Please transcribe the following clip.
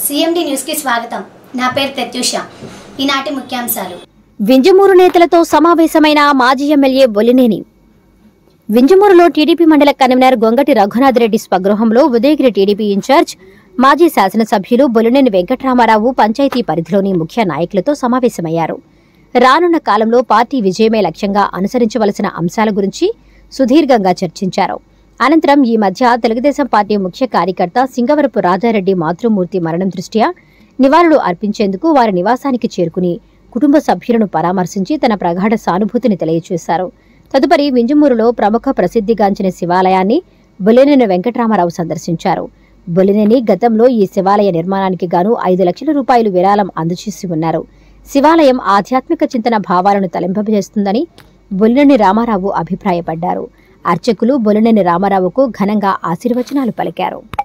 CMD న్యూస్కి స్వాగతం నా పేరు ప్రత్యూష ఈనాటి ముఖ్యాంశాలు వింజమూరు నేతలతో సమావేశమైన మాజీ ఎమ్మెల్యే బొలినేని వింజమూరులో టీడీపీ మండల కన్వీనర్ గొంగటి రఘునాథ్ రెడ్డి స్వగృహంలో ఉదయగిరి టీడీపీ ఇన్ఛార్జ్ మాజీ శాసనసభ్యులు బొలినేని వెంకట్రామారావు పంచాయతీ పరిధిలోని ముఖ్య నాయకులతో సమావేశమయ్యారు రానున్న కాలంలో పార్టీ విజయమే లక్ష్యంగా అనుసరించవలసిన అంశాల గురించి సుదీర్ఘంగా చర్చించారు అనంతరం ఈ మధ్య తెలుగుదేశం పార్టీ ముఖ్య కార్యకర్త సింగవరపు రాజారెడ్డి మాతృమూర్తి మరణం దృష్ట్యా నివాళులు అర్పించేందుకు వారి నివాసానికి చేరుకుని కుటుంబ సభ్యులను పరామర్శించి తన ప్రగాఢ సానుభూతిని తెలియజేశారు తదుపరి వింజమూరులో ప్రముఖ ప్రసిద్ధిగాంచిన శివాలయాన్ని బొలినేని వెంకటరామారావు సందర్శించారు బొలినేని గతంలో ఈ శివాలయ నిర్మాణానికి గాను ఐదు లక్షల రూపాయలు విరాళం అందజేసి ఉన్నారు శివాలయం ఆధ్యాత్మిక చింతన భావాలను తలింపజేస్తుందని బొలినేని రామారావు అభిప్రాయపడ్డారు అర్చకులు బొలినేని రామారావుకు ఘనంగా ఆశీర్వచనాలు పలికారు